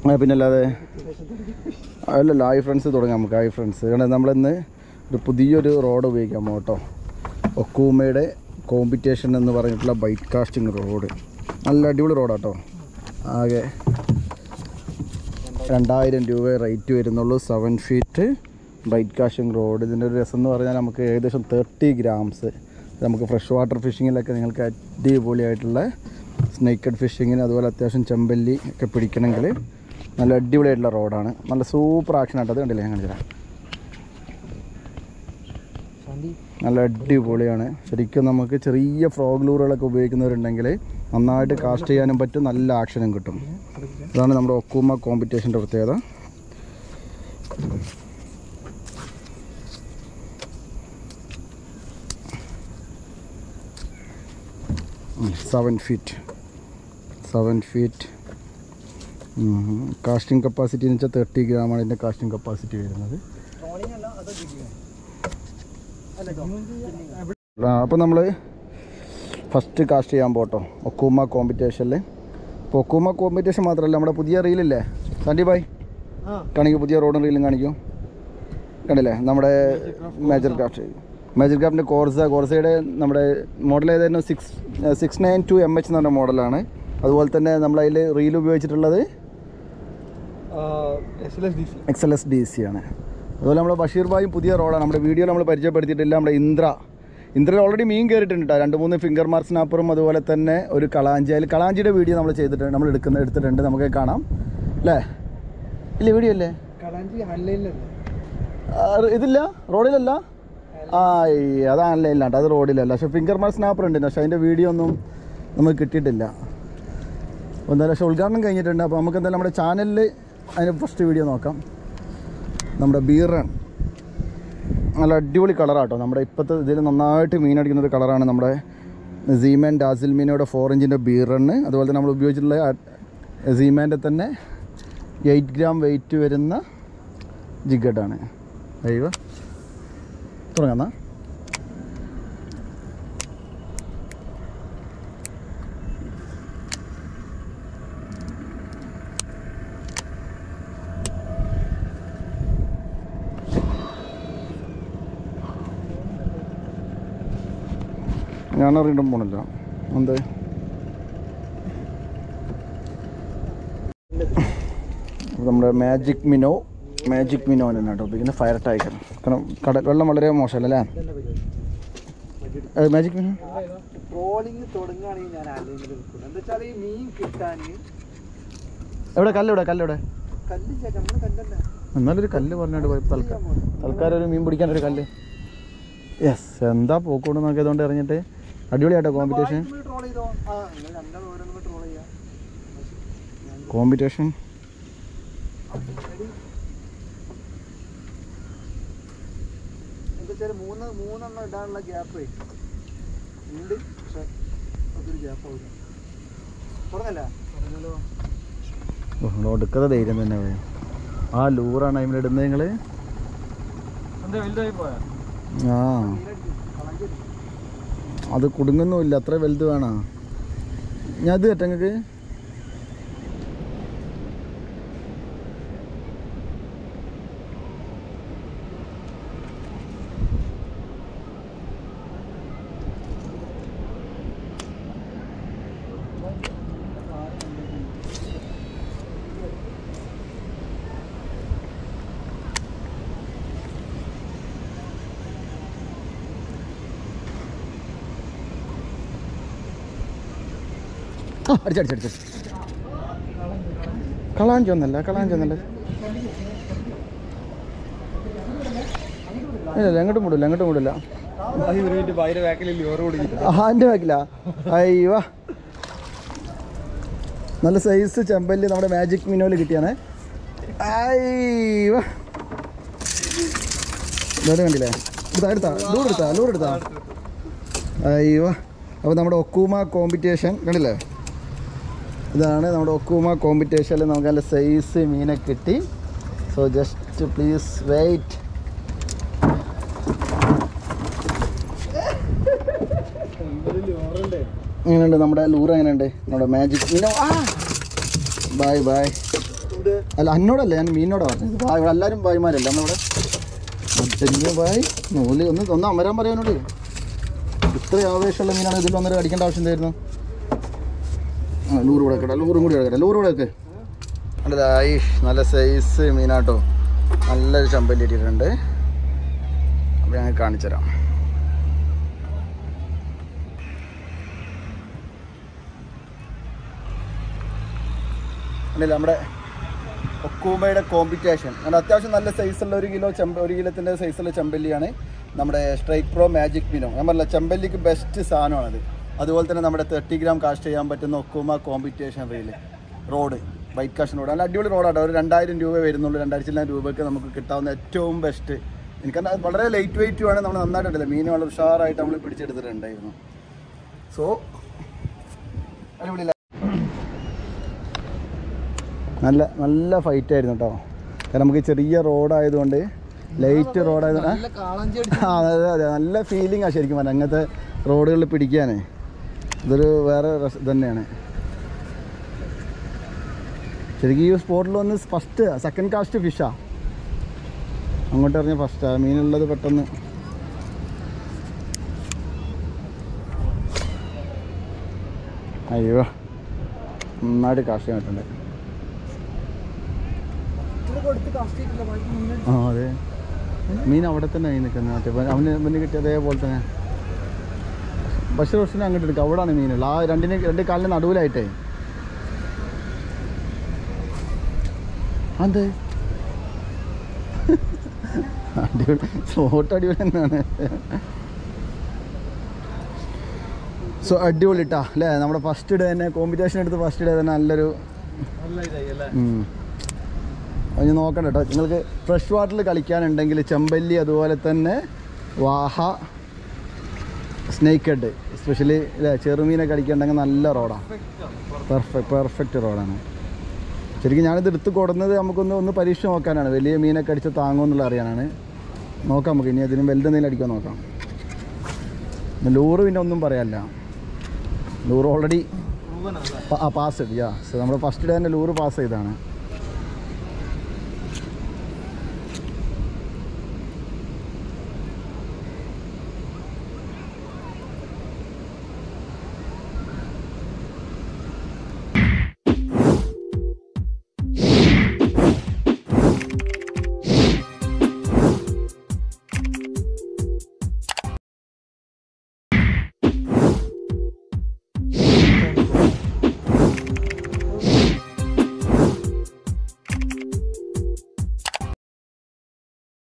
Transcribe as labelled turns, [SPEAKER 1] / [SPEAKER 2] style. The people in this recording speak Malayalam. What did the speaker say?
[SPEAKER 1] ആ, പിന്നല്ലാതെ അല്ലല്ല ഹായ് ഫ്രണ്ട്സ് തുടങ്ങാം നമുക്ക് ഹായ് ഫ്രണ്ട്സ് കാരണം നമ്മളിന്ന് ഒരു പുതിയൊരു റോഡ് ഉപയോഗിക്കാം കേട്ടോ ഒക്കൂമയുടെ കോമ്പറ്റീഷൻ എന്ന് പറഞ്ഞിട്ടുള്ള ബൈക്ക് കാസ്റ്റിംഗ് റോഡ് നല്ല അടിപൊളി റോഡാട്ടോ ആകെ രണ്ടായിരം രൂപ റേറ്റ് വരുന്നുള്ളൂ seven feet bait casting rod ഇതിൻ്റെ ഒരു രസം എന്ന് പറഞ്ഞാൽ നമുക്ക് ഏകദേശം തേർട്ടി ഗ്രാംസ് നമുക്ക് ഫ്രഷ് വാട്ടർ ഫിഷിങ്ങിലൊക്കെ നിങ്ങൾക്ക് അടിപൊളിയായിട്ടുള്ള സ്നേക്കഡ് ഫിഷിങ്ങിന് അതുപോലെ അത്യാവശ്യം ചെമ്പല്ലി ഒക്കെ പിടിക്കണമെങ്കിൽ നല്ല അടിപൊളിയായിട്ടുള്ള റോഡാണ് നല്ല സൂപ്പർ ആക്ഷൻ ആട്ടോ അത് കണ്ടില്ലേ ഞാൻ കാണിച്ചു തരാം നല്ല അടിപൊളിയാണ് ശരിക്കും നമുക്ക് ചെറിയ ഫ്രോഗ് ലൂറുകളൊക്കെ ഉപയോഗിക്കുന്നവരുണ്ടെങ്കിൽ നന്നായിട്ട് കാസ്റ്റ് ചെയ്യാനും പറ്റും നല്ല ആക്ഷനും കിട്ടും ഇതാണ് നമ്മുടെ ഒക്കൂമ കോമ്പറ്റീഷൻ്റെ പ്രത്യേകത seven feet seven feet casting capacity എന്ന് വെച്ചാൽ തേർട്ടി ഗ്രാമാണ് ഇതിൻ്റെ കാസ്റ്റിംഗ് കപ്പാസിറ്റി വരുന്നത് അപ്പോൾ നമ്മൾ ഫസ്റ്റ് കാസ്റ്റ് ചെയ്യാൻ പോട്ടോ ഒക്കൂമ കോമ്പറ്റീഷനിൽ ഇപ്പോൾ ഒക്കൂമ കോമ്പറ്റീഷൻ മാത്രമല്ല നമ്മുടെ പുതിയ റീലില്ലേ സണ്ടി ബായ് കാണിക്കും പുതിയ റോഡും റീലും കാണിക്കും കണ്ടില്ലേ നമ്മുടെ മേജർ ക്രാഫ്റ്റ് മേജർ ക്രാഫ്റ്റിൻ്റെ കോർസ കോർസയുടെ നമ്മുടെ മോഡൽ ഏതായിരുന്നു six six nine two M H എന്ന് പറഞ്ഞ മോഡലാണ് അതുപോലെ തന്നെ നമ്മളതിൽ റീൽ ഉപയോഗിച്ചിട്ടുള്ളത് X L S D C ആണ് അതുപോലെ നമ്മുടെ ബഷീർ ഭായും പുതിയ റോഡാണ് നമ്മുടെ വീഡിയോ നമ്മൾ പരിചയപ്പെടുത്തിയിട്ടില്ല നമ്മുടെ ഇന്ദ്ര ഇന്ദ്രയിൽ ഓൾറെഡി മീൻ കയറിയിട്ടുണ്ട് കേട്ടോ രണ്ട് മൂന്ന് ഫിംഗർ മാർക്സിനപ്പുറം അതുപോലെ തന്നെ ഒരു കളാഞ്ചി അതിൽ കളാഞ്ചിയുടെ വീഡിയോ നമ്മൾ ചെയ്തിട്ടുണ്ട് നമ്മൾ എടുക്കുന്ന എടുത്തിട്ടുണ്ട് നമുക്ക് കാണാം അല്ലേ ഇല്ല വീഡിയോ അല്ലേ
[SPEAKER 2] കളാഞ്ചി ഹല്ലയിലല്ലേ
[SPEAKER 1] ആ, ഇതില്ല റോഡിലല്ല ആ ഈ അതാണല്ലേ ഇല്ല കേട്ടോ അത് റോഡിലല്ല പക്ഷേ ഫിംഗർ മാർക്ക് സ്നാപ്പർ ഉണ്ട് പക്ഷേ അതിൻ്റെ വീഡിയോ ഒന്നും നമുക്ക് കിട്ടിയിട്ടില്ല അപ്പോൾ എന്തായാലും പക്ഷേ ഉദ്ഘാടനം കഴിഞ്ഞിട്ടുണ്ട് അപ്പോൾ നമുക്ക് എന്തായാലും നമ്മുടെ ചാനലിൽ അതിന് ഫസ്റ്റ് വീഡിയോ നോക്കാം നമ്മുടെ ബീറൺ നല്ല അടിപൊളി കളറാട്ടോ നമ്മുടെ ഇപ്പോഴത്തെ ഇതിൽ നന്നായിട്ട് മീൻ അടിക്കുന്ന ഒരു കളറാണ് നമ്മുടെ സീമാൻ ഡാസിൽ മീനയുടെ ഫോർ ഇഞ്ചിൻ്റെ ബീറണ് അതുപോലെ തന്നെ നമ്മൾ ഉപയോഗിച്ചിട്ടുള്ള സീമാൻ്റെ തന്നെ എയ്റ്റ് ഗ്രാം വെയിറ്റ് വരുന്ന ജിഗഡാണ് അയ്യോ തുടങ്ങാം ഞാൻ അറിയണ്ടും പോണില്ല എന്ത് നമ്മുടെ മാജിക് മിനോ മാജിക് മിനോ തന്നെ കേട്ടോ പിന്നെ ഫയർ ടൈഗർ കാരണം കടൽ വെള്ളം വളരെ മോശമല്ലേ അല്ലേ മാജിക് മിനോ
[SPEAKER 2] ട്രോളിങ് തുടങ്ങുകയാണെങ്കിൽ ഞാൻ അല്ലെങ്കിൽ എന്താ വെച്ചാൽ ഈ മീൻ കിട്ടാൻ
[SPEAKER 1] എവിടെ കല്ലെവിടെ കല്ലെവിടെ
[SPEAKER 2] കല്ല് ചേട്ടാ നമ്മള് കല്ലല്ല
[SPEAKER 1] എന്നാലൊരു കല്ല് പറഞ്ഞിട്ട് പോയി തൽക്കാലം തൽക്കാലം ഒരു മീൻ പിടിക്കാൻ ഒരു കല്ല് യെസ് എന്താ പോക്കൂടെ നോക്കിയതുകൊണ്ട് ഇറങ്ങിയിട്ട് അടിപൊളിയാട്ടോ കോമ്പറ്റീഷൻ
[SPEAKER 2] ട്രോൾ ചെയ്തോ ആ നിങ്ങൾ രണ്ടാൾ ഓരോന്നും ട്രോൾ ചെയ്യാം
[SPEAKER 1] കോമ്പറ്റീഷൻ
[SPEAKER 2] എന്താ വെച്ചാൽ മൂന്ന് മൂന്നെണ്ണം ഇടാനുള്ള ഗ്യാപ്പ് ഉണ്ട് പക്ഷെ അതൊരു ഗ്യാപ്പ് ആവില്ല തുടങ്ങല്ല തുടങ്ങലോ
[SPEAKER 1] ഒടുക്കത്തെ ധൈര്യം തന്നെ പോയി ആ ലൂറാണ് അതിമിടുന്നത് നിങ്ങൾ
[SPEAKER 2] എന്താ വലുതായി പോയാ
[SPEAKER 1] ആ അത് കുടുങ്ങുന്നുമില്ല അത്ര വലുത് വേണോ ഞാൻ ഇത് കേട്ടോ നിങ്ങൾക്ക് ആ അടിച്ചടിച്ചടിച്ചു കളാഞ്ചി ഒന്നല്ല കളാഞ്ചി ഒന്നല്ല ഇല്ല എങ്ങോട്ടും വിടില്ല എങ്ങോട്ടും വിടില്ല
[SPEAKER 2] ഭയങ്കര ബാക്കിൽ ലോറ് കൊടുക്കില്ല
[SPEAKER 1] ആ എൻ്റെ ബാക്കില അയ്യോ നല്ല സൈസ് ചെമ്പല്ലി നമ്മുടെ മാജിക് മിനോയിൽ കിട്ടിയാണേ അയ്യോ ഇതോടെ കണ്ടില്ലേ ഇതാ എടുത്താ ലൂർ എടുത്താ ലൂർ എടുത്താ അയ്യോ അപ്പോൾ നമ്മുടെ ഒക്കൂമ കോമ്പറ്റീഷൻ കണ്ടില്ലേ ഇതാണ് നമ്മുടെ ഒക്കൂമ കോമ്പറ്റീഷനിൽ നമുക്ക് നല്ല സൈസ് മീനെ കിട്ടി സോ ജസ്റ്റ് പ്ലീസ് വെയിറ്റ് എങ്ങനെയുണ്ട് നമ്മുടെ ലൂർ എങ്ങനെയുണ്ട് നമ്മുടെ മാജിക് മീനോ ആ ബൈ ബൈ
[SPEAKER 2] എന്ത്
[SPEAKER 1] അല്ല എന്നോടല്ല ഞാൻ മീനോടാ പറഞ്ഞത് ആ, ഇവിടെ എല്ലാവരും ഭായിമാരല്ല നമ്മളിവിടെ മുത്തഞ്ഞ ഭായി നൂല് ഒന്ന് ഒന്ന് അമരാൻ പറയാനോട് ഇത്ര ആവേശമുള്ള മീനാണ് ഇതിൽ ഒന്നര അടിക്കേണ്ട ആവശ്യം എന്തായിരുന്നു ആ ലൂറ് കൂടെ വെക്കട്ടെ ലൂറും കൂടി വെക്കട്ടെ ലൂറ് കൂടെ വെക്ക് കണ്ടല്ലേ ഐഷ് നല്ല സൈസ് മീനാട്ടോ നല്ലൊരു ചമ്പല്ലി ഇട്ടിട്ടുണ്ട് അപ്പോൾ ഞങ്ങൾ കാണിച്ചു തരാം കണ്ടില്ലേ നമ്മുടെ ഒക്കൂമയുടെ കോമ്പറ്റീഷൻ അങ്ങനെ അത്യാവശ്യം നല്ല സൈസുള്ള ഒരു കിലോ ചെമ്പ ഒരു കിലോത്തിൻ്റെ സൈസുള്ള ചെമ്പല്ലിയാണ് നമ്മുടെ സ്ട്രൈക്ക് പ്രോ മാജിക് മിനോ ഞാൻ പറഞ്ഞില്ല ചെമ്പല്ലിക്ക് ബെസ്റ്റ് സാധനമാണത് അതുപോലെ തന്നെ നമ്മുടെ തേർട്ടി ഗ്രാം കാസ്റ്റ് ചെയ്യാൻ പറ്റുന്ന Okuma competition reel rod white caution rod നല്ല അടിപൊളി റോഡാട്ടോ ഒരു രണ്ടായിരം രൂപ വരുന്നുള്ളൂ രണ്ടായിരത്തി ചില്ലായിരം രൂപയ്ക്ക് നമുക്ക് കിട്ടാവുന്ന ഏറ്റവും ബെസ്റ്റ് എനിക്കത് വളരെ ലൈറ്റ് വെയിറ്റും ആണ് നമ്മൾ നന്നായിട്ടുണ്ടല്ലോ മീൻ വളരെ ഉഷാറായിട്ട് നമ്മൾ പിടിച്ചെടുത്തിട്ടുണ്ടായിരുന്നു സോ അടിപൊളി നല്ല നല്ല ഫൈറ്റ് ആയിരുന്നു കേട്ടോ കാരണം നമുക്ക് ചെറിയ റോഡായതുകൊണ്ട് ലൈറ്റ് റോഡായതുകൊണ്ട്
[SPEAKER 2] നല്ല കാളഞ്ചി
[SPEAKER 1] ആ അതെ അതെ നല്ല ഫീലിംഗ് ആ ശരിക്കും പറഞ്ഞാൽ അങ്ങനത്തെ റോഡുകളിൽ പിടിക്കാനേ ഇതൊരു വേറെ രസം തന്നെയാണ് ശരിക്കും ഈ സ്പോട്ടിൽ വന്ന് ഫസ്റ്റ് സെക്കൻഡ് കാസ്റ്റ് ഫിഷാ അങ്ങോട്ട് ഇറങ്ങിയ ഫസ്റ്റാ മീനുള്ളത് പെട്ടെന്ന് അയ്യോ നന്നായിട്ട് കാസ്റ്റ് ചെയ്യാൻ പറ്റുന്നുണ്ട്
[SPEAKER 2] കൊടുത്ത് കാസ്റ്റ് ചെയ്തിട്ടില്ല ബാക്കി മീനെ
[SPEAKER 1] ആ അതെ മീൻ അവിടെ തന്നെ ആയി നിൽക്കുന്നത് മറ്റേ ഇപ്പൊ അവന് മുന്നിൽ കിട്ടിയ അതേപോലെ തന്നെ ബഷീർ ഹുസിനെ അങ്ങോട്ട് എടുക്കുക അവിടെയാണ് മീനുള്ളത് ആ രണ്ടിന് രണ്ട് കാലിന് നടുവിലായിട്ടേ അത് അടിപൊളി സ്പോട്ട് അടിപൊളി തന്നെയാണ് സോ അടിപൊളി ഇട്ടാ അല്ലേ നമ്മുടെ ഫസ്റ്റ് ഡേ തന്നെ കോമ്പറ്റീഷൻ എടുത്ത് ഫസ്റ്റ് ഡേ തന്നെ നല്ലൊരു
[SPEAKER 2] നല്ല ഇതായി അല്ലേ
[SPEAKER 1] ഉം. അത് ഞാൻ നോക്കണ്ട കേട്ടോ നിങ്ങൾക്ക് ഫ്രഷ് വാട്ടറിൽ കളിക്കാനുണ്ടെങ്കിൽ ചെമ്പല്ലി അതുപോലെ തന്നെ വാഹ സ്നേക്ക് ഹെഡ് എസ്പെഷ്യലി അല്ലേ ചെറുമീനൊക്കെ കളിക്കാനുണ്ടെങ്കിൽ നല്ല റോഡാണ് പെർഫെക്റ്റ് പെർഫെക്റ്റ് റോഡാണ് ശരിക്കും ഞാനിത് എടുത്ത് കൊടുന്നത് നമുക്കൊന്ന് ഒന്ന് പരീക്ഷ നോക്കാനാണ് വലിയ മീനൊക്കെ അടിച്ച് താങ്ങുമെന്നുള്ള അറിയാനാണ് നോക്കാം നമുക്ക് ഇനി അതിന് വലുതെന്തെങ്കിലും അടിക്കാൻ നോക്കാം പിന്നെ ലൂറ് പിന്നെ ഒന്നും പറയാനില്ല ലൂറ് ഓൾറെഡി
[SPEAKER 2] പ്രൂവൻ അല്ലേ
[SPEAKER 1] പാസ് ചെയ്ത് യാ നമ്മുടെ ഫസ്റ്റ് ഡേ തന്നെ ലൂറ് പാസ് ചെയ്താണ്